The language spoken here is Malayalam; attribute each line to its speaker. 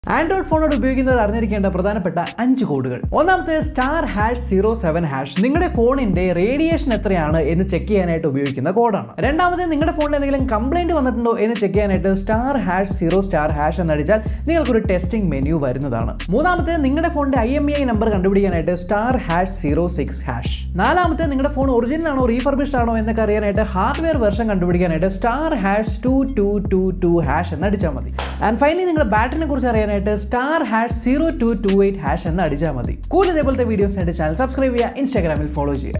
Speaker 1: ആൻഡ്രോയിഡ് ഫോണോട് ഉപയോഗിക്കുന്നവർ അറിഞ്ഞിരിക്കേണ്ട പ്രധാനപ്പെട്ട അഞ്ച് കോഡുകൾ ഒന്നാമത്തെ star hash zero seven hash നിങ്ങളുടെ ഫോണിന്റെ റേഡിയേഷൻ എത്രയാണ് എന്ന് ചെക്ക് ചെയ്യാനായിട്ട് ഉപയോഗിക്കുന്ന കോഡാണ് രണ്ടാമത് നിങ്ങളുടെ ഫോണിൽ എന്തെങ്കിലും കംപ്ലൈന്റ് വന്നിട്ടുണ്ടോ എന്ന് ചെക്ക് ചെയ്യാനായിട്ട് star hash zero star hash എന്നടിച്ചാൽ നിങ്ങൾക്കൊരു ടെസ്റ്റിംഗ് മെനു വരുന്നതാണ് മൂന്നാമത്തെ നിങ്ങളുടെ ഫോണിന്റെ ഐ എം ഐ നമ്പർ കണ്ടുപിടിക്കാനായിട്ട് star hash zero six hash നാലാമത്തെ നിങ്ങളുടെ ഫോൺ ഒറിജിനൽ ആണോ റീഫർബിഷ്ഡ് ആണോ എന്നൊക്കെ അറിയാനായിട്ട് ഹാർഡ്വെയർ വെർഷൻ കണ്ടുപിടിക്കാനായിട്ട് star hash two two two two hash എന്ന് അടിച്ചാൽ മതി ആൻഡ് ഫൈനലി നിങ്ങളുടെ ബാറ്ററിനെ കുറിച്ച് അറിയാനായിട്ട് star hash zero two two eight hash എന്ന് അടിച്ചാൽ മതി കൂടുതൽ ഇതേപോലത്തെ വീഡിയോസിനായിട്ട് ചാനൽ സബ്സ്ക്രൈബ് ചെയ്യുക ഇൻസ്റ്റാഗ്രാമിൽ ഫോളോ ചെയ്യുക